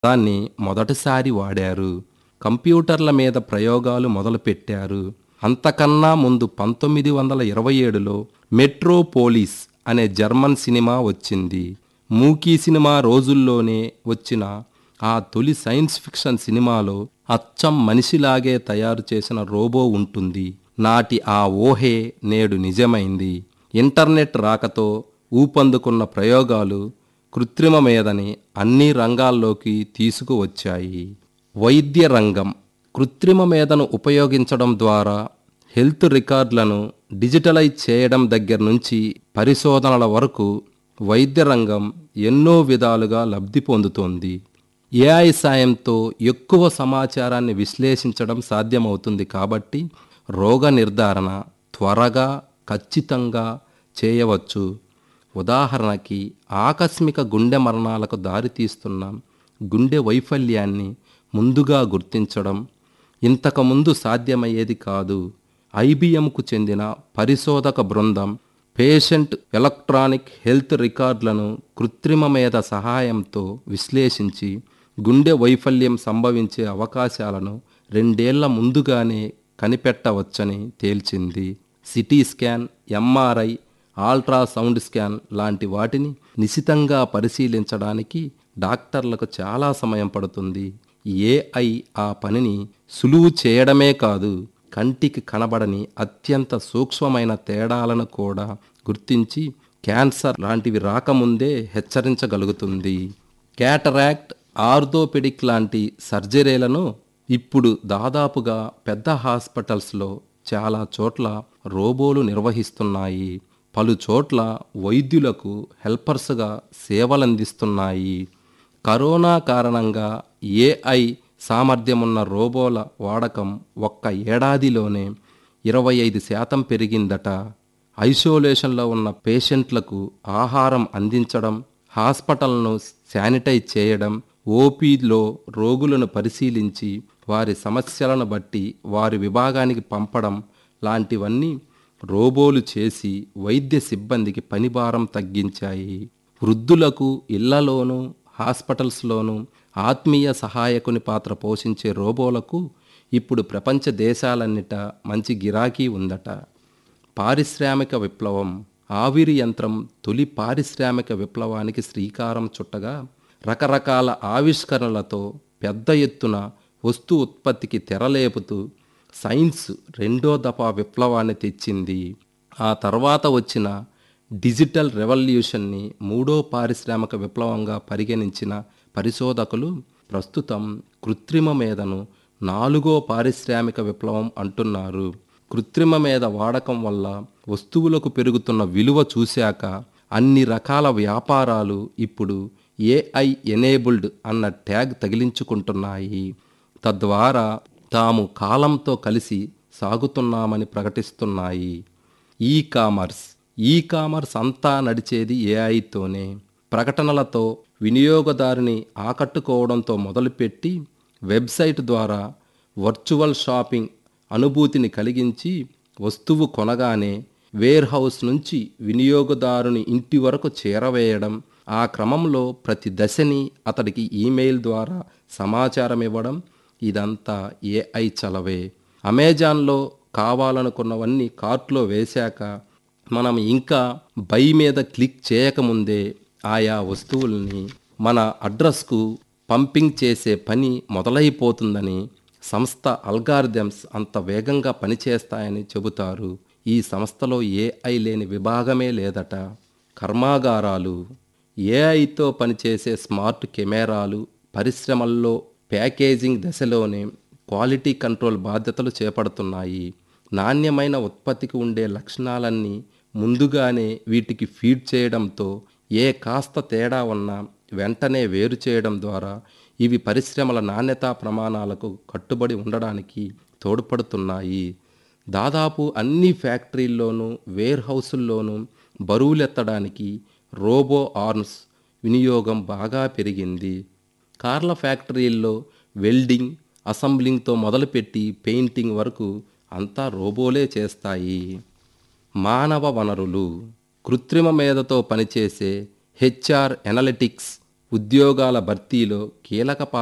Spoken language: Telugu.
దాన్ని మొదటిసారి వాడారు కంప్యూటర్ల మీద ప్రయోగాలు మొదలుపెట్టారు అంతకన్నా ముందు పంతొమ్మిది వందల ఇరవై ఏడులో మెట్రోపోలిస్ అనే జర్మన్ సినిమా వచ్చింది మూకీ సినిమా రోజుల్లోనే వచ్చిన ఆ తొలి సైన్స్ ఫిక్షన్ సినిమాలో అచ్చం మనిషిలాగే తయారు చేసిన రోబో ఉంటుంది నాటి ఆ ఊహే నేడు నిజమైంది ఇంటర్నెట్ రాకతో ఊపందుకున్న ప్రయోగాలు కృత్రిమ మేధని అన్ని రంగాల్లోకి తీసుకువచ్చాయి వైద్య రంగం కృత్రిమ మేధను ఉపయోగించడం ద్వారా హెల్త్ రికార్డులను డిజిటలైజ్ చేయడం దగ్గర నుంచి పరిశోధనల వరకు వైద్య రంగం ఎన్నో విధాలుగా లబ్ధి పొందుతోంది ఏఐ సాయంతో ఎక్కువ సమాచారాన్ని విశ్లేషించడం సాధ్యమవుతుంది కాబట్టి రోగ నిర్ధారణ త్వరగా ఖచ్చితంగా చేయవచ్చు ఉదాహరణకి ఆకస్మిక గుండె మరణాలకు దారితీస్తున్న గుండె వైఫల్యాన్ని ముందుగా గుర్తించడం ఇంతకుముందు సాధ్యమయ్యేది కాదు ఐబిఎంకు చెందిన పరిశోధక బృందం పేషెంట్ ఎలక్ట్రానిక్ హెల్త్ రికార్డులను కృత్రిమ మేధ సహాయంతో విశ్లేషించి గుండె వైఫల్యం సంభవించే అవకాశాలను రెండేళ్ల ముందుగానే కనిపెట్టవచ్చని తేల్చింది CT scan MRI ultrasound scan లాంటి వాటిని నిశితంగా పరిశీలించడానికి డాక్టర్లకు చాలా సమయం పడుతుంది ఏఐ ఆ పనిని సులువు చేయడమే కాదు కంటికి కనబడని అత్యంత సూక్ష్మమైన తేడాలను కూడా గుర్తించి క్యాన్సర్ లాంటివి రాకముందే హెచ్చరించగలుగుతుంది క్యాటరాక్ట్ ఆర్థోపెడిక్ లాంటి సర్జరీలను ఇప్పుడు దాదాపుగా పెద్ద హాస్పిటల్స్లో చాలా చోట్ల రోబోలు నిర్వహిస్తున్నాయి పలు చోట్ల వైద్యులకు హెల్పర్స్గా సేవలందిస్తున్నాయి కరోనా కారణంగా ఏఐ సామర్థ్యమున్న రోబోల వాడకం ఒక్క ఏడాదిలోనే ఇరవై ఐదు శాతం పెరిగిందట ఐసోలేషన్లో ఉన్న పేషెంట్లకు ఆహారం అందించడం హాస్పిటల్ను శానిటైజ్ చేయడం ఓపీలో రోగులను పరిశీలించి వారి సమస్యలను బట్టి వారి విభాగానికి పంపడం లాంటివన్నీ రోబోలు చేసి వైద్య సిబ్బందికి పనిభారం తగ్గించాయి వృద్ధులకు ఇళ్లలోనూ హాస్పిటల్స్లోనూ ఆత్మీయ సహాయకుని పాత్ర పోషించే రోబోలకు ఇప్పుడు ప్రపంచ దేశాలన్నిట మంచి గిరాకీ ఉందట పారిశ్రామిక విప్లవం ఆవిరి యంత్రం తొలి పారిశ్రామిక విప్లవానికి శ్రీకారం చుట్టగా రకరకాల ఆవిష్కరణలతో పెద్ద ఎత్తున వస్తు ఉత్పత్తికి తెరలేపుతూ సైన్స్ రెండో దఫా విప్లవాన్ని తెచ్చింది ఆ తర్వాత వచ్చిన డిజిటల్ రెవల్యూషన్ని మూడో పారిశ్రామిక విప్లవంగా పరిగణించిన పరిశోధకులు ప్రస్తుతం కృత్రిమ మేధను నాలుగో పారిశ్రామిక విప్లవం అంటున్నారు కృత్రిమ మేధ వాడకం వల్ల వస్తువులకు పెరుగుతున్న విలువ చూశాక అన్ని రకాల వ్యాపారాలు ఇప్పుడు ఏఐ ఎనేబుల్డ్ అన్న ట్యాగ్ తగిలించుకుంటున్నాయి తద్వారా తాము కాలంతో కలిసి సాగుతున్నామని ప్రకటిస్తున్నాయి ఈ కామర్స్ ఈ కామర్స్ అంతా నడిచేది ఏఐతోనే ప్రకటనలతో వినియోగదారుని ఆకట్టుకోవడంతో మొదలుపెట్టి వెబ్సైట్ ద్వారా వర్చువల్ షాపింగ్ అనుభూతిని కలిగించి వస్తువు కొనగానే వేర్ హౌస్ నుంచి వినియోగదారుని ఇంటి వరకు చేరవేయడం ఆ క్రమంలో ప్రతి దశని అతడికి ఈమెయిల్ ద్వారా సమాచారం ఇవ్వడం ఇదంతా ఏఐ చలవే అమెజాన్లో కావాలనుకున్నవన్నీ కార్ట్లో వేశాక మనం ఇంకా బై మీద క్లిక్ చేయకముందే ఆయా వస్తువుల్ని మన అడ్రస్కు పంపింగ్ చేసే పని మొదలైపోతుందని సంస్థ అల్గారిథమ్స్ అంత వేగంగా పనిచేస్తాయని చెబుతారు ఈ సంస్థలో ఏఐ లేని విభాగమే లేదట కర్మాగారాలు ఏఐతో పనిచేసే స్మార్ట్ కెమెరాలు పరిశ్రమల్లో ప్యాకేజింగ్ దశలోనే క్వాలిటీ కంట్రోల్ బాధ్యతలు చేపడుతున్నాయి నాణ్యమైన ఉత్పత్తికి ఉండే లక్షణాలన్నీ ముందుగానే వీటికి ఫీడ్ చేయడంతో ఏ కాస్త తేడా ఉన్నా వెంటనే వేరు చేయడం ద్వారా ఇవి పరిశ్రమల నాణ్యతా ప్రమాణాలకు కట్టుబడి ఉండడానికి తోడ్పడుతున్నాయి దాదాపు అన్ని ఫ్యాక్టరీల్లోనూ వేర్ హౌసుల్లోనూ బరువులెత్తడానికి రోబో ఆర్మ్స్ వినియోగం బాగా పెరిగింది కార్ల ఫ్యాక్టరీల్లో వెల్డింగ్ అసెంబ్లింగ్తో మొదలుపెట్టి పెయింటింగ్ వరకు అంతా రోబోలే చేస్తాయి మానవ వనరులు కృత్రిమ మేధతో పనిచేసే హెచ్ఆర్ ఎనలిటిక్స్ ఉద్యోగాల భర్తీలో కీలక పాత్ర